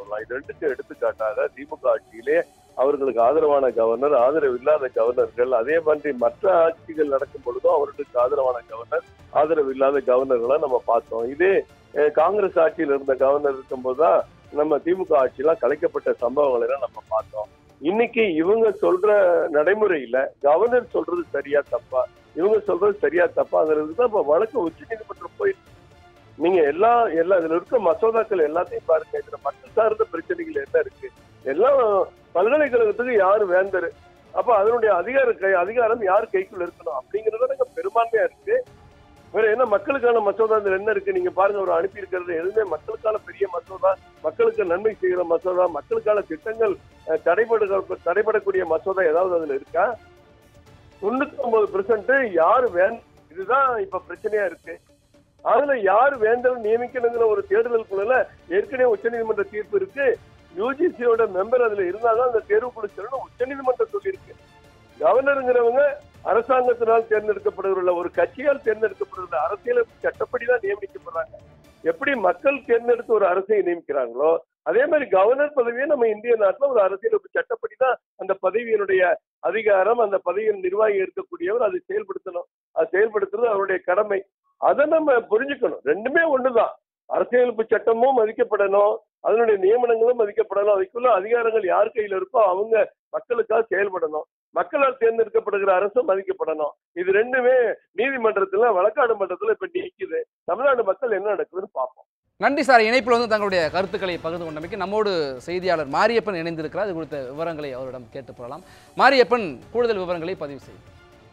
சொல்லலாம் இது ரெண்டுக்கு எடுத்துக்காட்டாக திமுக ஆட்சியிலே அவர்களுக்கு ஆதரவான கவர்னர் ஆதரவு இல்லாத கவர்னர்கள் அதே மாதிரி மற்ற ஆட்சிகள் நடக்கும் பொழுதும் அவர்களுக்கு ஆதரவான கவர்னர் ஆதரவு இல்லாத கவர்னர்களை நம்ம பார்த்தோம் இதே அஹ், காங்கிரஸ் ஆட்சியில் இருந்த கவர்னர் இருக்கும்போதுதான் நம்ம திமுக ஆட்சியெல்லாம் கலைக்கப்பட்ட சம்பவங்களை எல்லாம் நம்ம பார்த்தோம் இன்னைக்கு இவங்க சொல்ற நடைமுறையில கவர்னர் சொல்றது சரியா தப்பா இவங்க சொல்றது சரியா தப்பாங்கிறது தான் இப்ப வழக்கு உச்ச நீதிமன்றம் போயிட்டு நீங்க எல்லா எல்லா இதுல இருக்க மசோதாக்கள் எல்லாத்தையும் பாருங்க இதுல மக்கள் சார்ந்த பிரச்சனைகள் என்ன இருக்கு எல்லாம் பல்கலைக்கழகத்துக்கு யாரு வேந்தரு அப்ப அதனுடைய அதிகார கை அதிகாரம் யார் கைக்குள்ள இருக்கணும் அப்படிங்கறது பெரும்பான்மையா இருக்கு வேற என்ன மக்களுக்கான மசோதா இதுல என்ன இருக்கு நீங்க பாருங்க அவர் அனுப்பி இருக்கிறது எதுவுமே மக்களுக்கான பெரிய மசோதா மக்களுக்கு நன்மை செய்கிற மசோதா மக்களுக்கான திட்டங்கள் அஹ், தடைபடுகிற தடைபடக்கூடிய மசோதா ஏதாவது அதுல இருக்கா தொண்ணூத்தி ஒன்பது பெர்சன்ட் யாரு வேணும் இதுதான் இப்ப பிரச்சனையா இருக்கு அதுல யார் வேந்தர் நியமிக்கணுங்கிற ஒரு தேடுதலுக்குள்ள ஏற்கனவே உச்சநீதிமன்ற தீர்ப்பு இருக்கு யூஜிசியோட மெம்பர் அதுல இருந்தாதான் அந்த தேர்வுக்குழு செல்லணும் உச்சநீதிமன்றம் சொல்லியிருக்கு கவர்னருங்கிறவங்க அரசாங்கத்தினால் தேர்ந்தெடுக்கப்படுகிற ஒரு கட்சியால் தேர்ந்தெடுக்கப்படுகிற அரசியலமைப்பு சட்டப்படி தான் நியமிக்கப்படுறாங்க எப்படி மக்கள் தேர்ந்தெடுத்து ஒரு அரசை நியமிக்கிறாங்களோ அதே மாதிரி கவர்னர் பதவியை நம்ம இந்திய நாட்டுல ஒரு அரசியலமைப்பு சட்டப்படி தான் அந்த பதவியினுடைய அதிகாரம் அந்த பதவியின் நிர்வாகி இருக்கக்கூடியவர் அதை செயல்படுத்தணும் அது செயல்படுத்துறது அவருடைய கடமை அதை நம்ம புரிஞ்சுக்கணும் ரெண்டுமே ஒண்ணுதான் அரசியலமைப்பு சட்டமும் மதிக்கப்படணும் அதனுடைய நியமனங்களும் மதிக்கப்படணும் அதுக்குள்ள அதிகாரங்கள் யார் கையில இருக்கோ அவங்க மக்களுக்காக செயல்படணும் மக்களால் தேர்ந்தெடுக்கப்படுகிற அரசும் மதிக்கப்படணும் இது ரெண்டுமே நீதிமன்றத்துல வழக்காடு மன்றத்துல இப்ப நீக்குது தமிழ்நாடு மக்கள் என்ன நடக்குதுன்னு பார்ப்போம் நன்றி சார் இணைப்பில் வந்து தங்களுடைய கருத்துக்களை பகிர்ந்து கொண்டமைக்கு நம்மோடு செய்தியாளர் மாரியப்பன் இணைந்திருக்கிறார் இது குறித்த விவரங்களை அவரிடம் கேட்டு போகலாம் மாரியப்பன் கூடுதல் விவரங்களை பதிவு செய்யும்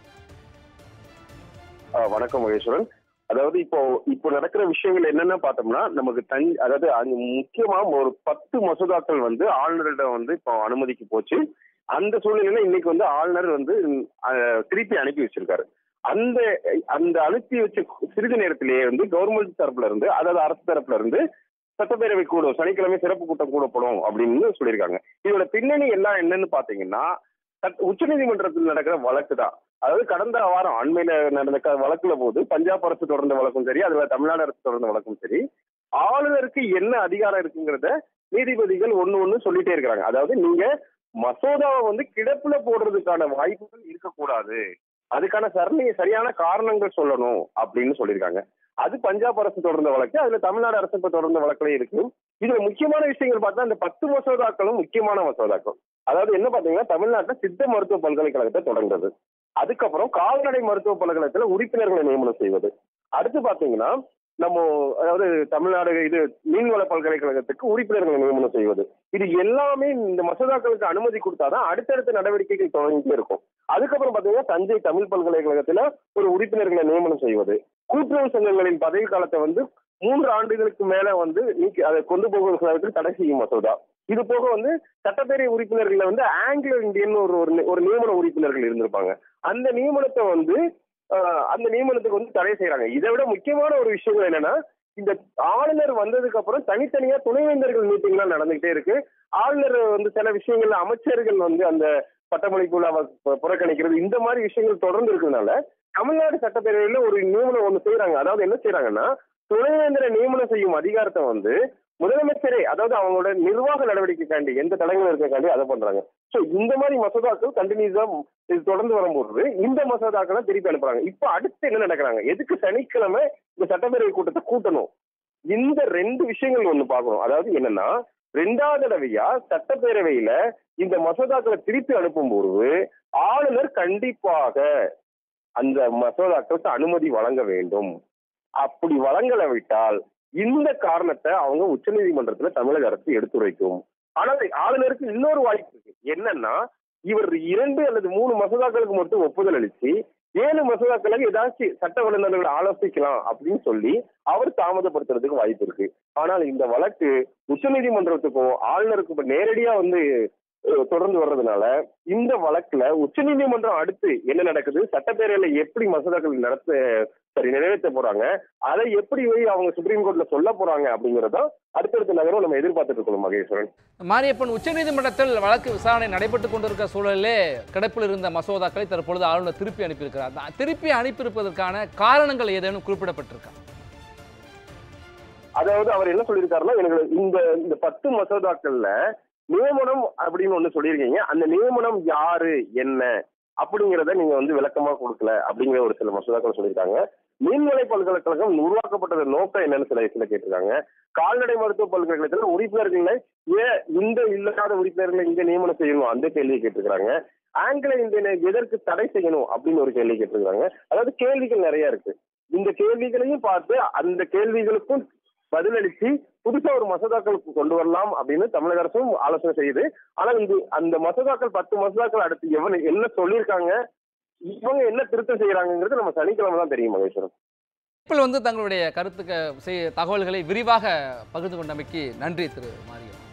ஆ, வணக்கம் மகேஸ்வரன் அதாவது இப்போ இப்போ நடக்கிற விஷயங்கள் என்னென்ன பார்த்தோம்னா நமக்கு தனி அதாவது அங்க முக்கியமா ஒரு பத்து மசோதாக்கள் வந்து ஆளுநரிடம் வந்து இப்போ அனுமதிக்கு போச்சு அந்த சூழ்நிலையில இன்னைக்கு வந்து ஆளுநர் வந்து ஆ, திருப்பி அனுப்பி வச்சிருக்காரு அந்த அந்த அனுப்பி வச்ச சிறிது நேரத்திலேயே வந்து கவர்மெண்ட் தரப்புல இருந்து அதாவது அரசு தரப்புல இருந்து சட்டப்பேரவை கூடும் சனிக்கிழமை சிறப்பு கூட்டம் கூடப்படும் அப்படின்னு சொல்லியிருக்காங்க இதோட பின்னணி எல்லாம் என்னன்னு பாத்தீங்கன்னா சட்ட- உச்சநீதிமன்றத்தில் நடக்கிற வழக்கு தான் அதாவது கடந்த வாரம் அண்மையில நடந்த க- வழக்குல போது பஞ்சாப் அரசு தொடர்ந்த வழக்கும் சரி அதுல தமிழ்நாடு அரசு தொடர்ந்த வழக்கும் சரி ஆளுநருக்கு என்ன அதிகாரம் இருக்குங்கிறத நீதிபதிகள் ஒண்ணு ஒண்ணு சொல்லிட்டே இருக்கிறாங்க அதாவது நீங்க மசோதாவை வந்து கிடப்புல போடுறதுக்கான வாய்ப்புகள் இருக்கக்கூடாது அதுக்கான சரணி சரியான காரணங்கள் சொல்லணும் அப்படின்னு சொல்லியிருக்காங்க அது பஞ்சாப் அரசு தொடர்ந்த வழக்கு அதுல தமிழ்நாடு அரசு இப்ப தொடர்ந்த வழக்குல இருக்கு இதுல முக்கியமான விஷயங்கள் பார்த்தா இந்த பத்து மசோதாக்களும் முக்கியமான மசோதாக்கள் அதாவது என்ன பாத்தீங்கன்னா தமிழ்நாட்டுல சித்த மருத்துவ பல்கலைக்கழகத்தை தொடங்குறது அதுக்கப்புறம் கால்நடை மருத்துவ பல்கலைக்கழகத்துல உறுப்பினர்களை நியமனம் செய்வது அடுத்து பாத்தீங்கன்னா நம்ம அதாவது தமிழ்நாடு இது மீன்வள பல்கலைக்கழகத்துக்கு உறுப்பினர்களை நியமனம் செய்வது இது எல்லாமே இந்த மசோதாக்களுக்கு அனுமதி கொடுத்தாதான் அடுத்தடுத்த நடவடிக்கைகள் தொடங்கிட்டே இருக்கும் அதுக்கப்புறம் பாத்தீங்கன்னா தஞ்சை தமிழ் பல்கலைக்கழகத்துல ஒரு உறுப்பினர்களை நியமனம் செய்வது கூட்டுறவு சங்கங்களின் பதவி காலத்தை வந்து மூன்று ஆண்டுகளுக்கு மேல வந்து நீக்கி அதை கொண்டு போகிறதுக்கு தடை செய்யும் மசோதா இது போக வந்து சட்டப்பேரவை உறுப்பினர்கள்ல வந்து ஆங்கிலோ இந்தியன் ஒரு ஒரு நி- ஒரு நியமன உறுப்பினர்கள் இருந்திருப்பாங்க அந்த நியமனத்தை வந்து ஆஹ், அந்த நியமனத்துக்கு வந்து தடை செய்யறாங்க இதை விட முக்கியமான ஒரு விஷயம் என்னன்னா இந்த ஆளுநர் வந்ததுக்கு அப்புறம் தனித்தனியா துணைவேந்தர்கள் மீட்டிங்லாம் நடந்துகிட்டே இருக்கு ஆளுநர் வந்து சில விஷயங்கள்ல அமைச்சர்கள் வந்து அந்த பட்டமளிப்பு விழாவை பு- புறக்கணிக்கிறது இந்த மாதிரி விஷயங்கள் தொடர்ந்து இருக்கிறதுனால தமிழ்நாடு சட்டப்பேரவையில ஒரு நியமனம் ஒண்ணு செய்யறாங்க அதாவது என்ன செய்யறாங்கன்னா துணைவேந்தரை நியமனம் செய்யும் அதிகாரத்தை வந்து முதலமைச்சரே அதாவது அவங்களோட நிர்வாக நடவடிக்கைக்காண்டி எந்த தடங்களும் இருக்கக்காண்டி அதை பண்றாங்க சோ இந்த மாதிரி மசோதாக்கள் கண்டினியூஸா இது தொடர்ந்து வரும்போது இந்த மசோதாக்களை திருப்பி அனுப்புறாங்க இப்போ அடுத்து என்ன நடக்கிறாங்க எதுக்கு சனிக்கிழமை இந்த சட்டப்பேரவை கூட்டத்தை கூட்டணும் இந்த ரெண்டு விஷயங்கள் ஒண்ணு பார்க்கணும் அதாவது என்னன்னா ரெண்டாவது தடவையா சட்டப்பேரவையில இந்த மசோதாக்களை திருப்பி அனுப்பும்போது ஆளுநர் கண்டிப்பாக அந்த மசோதாக்களுக்கு அனுமதி வழங்க வேண்டும் அப்படி வழங்கல விட்டால் இந்த காரணத்தை அவங்க உச்சநீதிமன்றத்துல தமிழக அரசு எடுத்துரைக்கும் ஆனால் ஆளுநருக்கு இன்னொரு வாய்ப்பு இருக்கு என்னன்னா இவர் இரண்டு அல்லது மூணு மசோதாக்களுக்கு மட்டும் ஒப்புதல் அளிச்சு ஏழு மசோதாக்களுக்கு ஏதாச்சும் சட்ட வல்லுநர்களை ஆலோசிக்கலாம் அப்படின்னு சொல்லி அவர் தாமதப்படுத்துறதுக்கு வாய்ப்பு இருக்கு ஆனால் இந்த வழக்கு உச்சநீதிமன்றத்துக்கும் ஆளுநருக்கும் இப்ப நேரடியா வந்து அஹ், தொடர்ந்து வர்றதுனால இந்த வழக்குல உச்சநீதிமன்றம் அடுத்து என்ன நடக்குது சட்டப்பேரவையில எப்படி மசோதாக்கள் நடத்த சரி நிறைவேற்ற போறாங்க அதை எப்படி போய் அவங்க சுப்ரீம் கோர்ட்ல சொல்ல போறாங்க அப்படிங்கறத அடுத்தடுத்த நகரம் நம்ம எதிர்பார்த்துட்டு இருக்கணும் மகேஸ்வரன் மாரியப்பன் உச்சநீதிமன்றத்தில் வழக்கு விசாரணை நடைபெற்றுக் கொண்டிருக்கிற சூழலிலே கிடப்பில் இருந்த மசோதாக்களை தற்பொழுது ஆளுநர் திருப்பி அனுப்பியிருக்கிறார் அந்த திருப்பி அனுப்பியிருப்பதற்கான காரணங்கள் ஏதேனும் குறிப்பிடப்பட்டிருக்கா அதாவது அவர் என்ன சொல்லியிருக்காருன்னா எனக்கு இந்த இந்த பத்து மசோதாக்கள்ல நியமனம் அப்படின்னு ஒண்ணு சொல்லியிருக்கீங்க அந்த நியமனம் யாரு என்ன அப்படிங்கிறத நீங்க வந்து விளக்கமா கொடுக்கல அப்படிங்கிற ஒரு சில மசோதாக்கள் சொல்லியிருக்காங்க மீன்வளை பல்கலைக்கழகம் உருவாக்கப்பட்டது நோக்கம் என்னன்னு சில சில கேட்டிருக்காங்க கால்நடை மருத்துவ பல்கலைக்கழகத்துல உறுப்பினர்களை ஏன் இந்த இல்லாத உறுப்பினர்களை இங்க நியமனம் செய்யணும் அந்த கேள்வியை கேட்டிருக்காங்க ஆங்கில இந்தியனை எதற்கு தடை செய்யணும் அப்படின்னு ஒரு கேள்வி கேட்டிருக்காங்க அதாவது கேள்விகள் நிறைய இருக்கு இந்த கேள்விகளையும் பார்த்து அந்த கேள்விகளுக்கும் பதிலளிச்சு புதுசா ஒரு மசோதாக்கள் கொண்டு வரலாம் அப்படின்னு தமிழக அரசும் ஆலோசனை செய்யுது ஆனா இது அந்த மசோதாக்கள் பத்து மசோதாக்கள் அடுத்து எவன் என்ன சொல்லியிருக்காங்க இவங்க என்ன திருத்தம் செய்யறாங்கிறது நம்ம சனிக்கிழமை தான் தெரியும் மகேஸ்வரன் இப்போ வந்து தங்களுடைய கருத்துக்க செய் தகவல்களை விரிவாக பகிர்ந்து கொண்டமைக்கு நன்றி திரு மாரியப்பன்